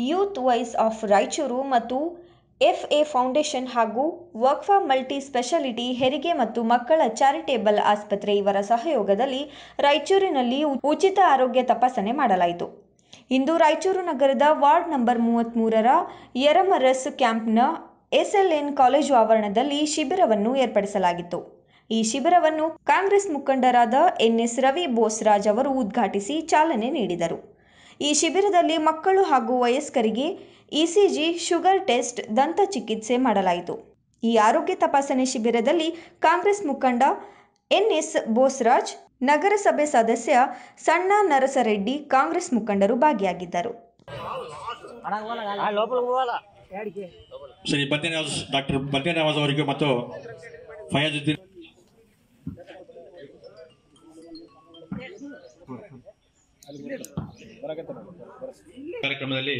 youth voice of Raichur ಮತ್ತು FA foundation ಹಾಗೂ ವಕ್ಫಾ multi speciality ಹೆರಿಗೆ ಮತ್ತು ಮಕ್ಕಳ ಚಾರಿಟೇಬಲ್ ಆಸ್ಪತ್ರೆ ಇವರ ಸಹಯೋಗದಲ್ಲಿ ರಾಯಚೂರಿನಲ್ಲಿ ಉಚಿತ ಆರೋಗ್ಯ ತಪಾಸಣೆ ಮಾಡಲಾಯಿತು ಇಂದು ರಾಯಚೂರು ನಗರದ ವಾರ್ಡ್ ನಂಬರ್ ಮೂವತ್ತ್ಮೂರರ ಯರಮರಸ್ ಕ್ಯಾಂಪ್ನ ಎಸ್ಎಲ್ಎನ್ ಕಾಲೇಜು ಆವರಣದಲ್ಲಿ ಶಿಬಿರವನ್ನು ಏರ್ಪಡಿಸಲಾಗಿತ್ತು ಈ ಶಿಬಿರವನ್ನು ಕಾಂಗ್ರೆಸ್ ಮುಖಂಡರಾದ ಎನ್ಎಸ್ ರವಿ ಬೋಸ್ರಾಜ್ ಅವರು ಉದ್ಘಾಟಿಸಿ ಚಾಲನೆ ನೀಡಿದರು ಈ ಶಿಬಿರದಲ್ಲಿ ಮಕ್ಕಳು ಹಾಗೂ ವಯಸ್ಕರಿಗೆ ಇಸಿಜಿ ಶುಗರ್ ಟೆಸ್ಟ್ ದಂತ ಚಿಕಿತ್ಸೆ ಮಾಡಲಾಯಿತು ಈ ಆರೋಗ್ಯ ತಪಾಸಣೆ ಶಿಬಿರದಲ್ಲಿ ಕಾಂಗ್ರೆಸ್ ಮುಖಂಡ ಎನ್ಎಸ್ ಬೋಸ್ರಾಜ್ ನಗರಸಭೆ ಸದಸ್ಯ ಸಣ್ಣ ನರಸರೆಡ್ಡಿ ಕಾಂಗ್ರೆಸ್ ಮುಖಂಡರು ಭಾಗಿಯಾಗಿದ್ದರು ಶ್ರೀ ಬದ್ದೆ ನವಾಜ್ ಡಾಕ್ಟರ್ ಬದ್ದೆ ನವಾಜ್ ಅವರಿಗೂ ಮತ್ತು ಫಯಾಜುದ್ದೀನ್ ಕಾರ್ಯಕ್ರಮದಲ್ಲಿ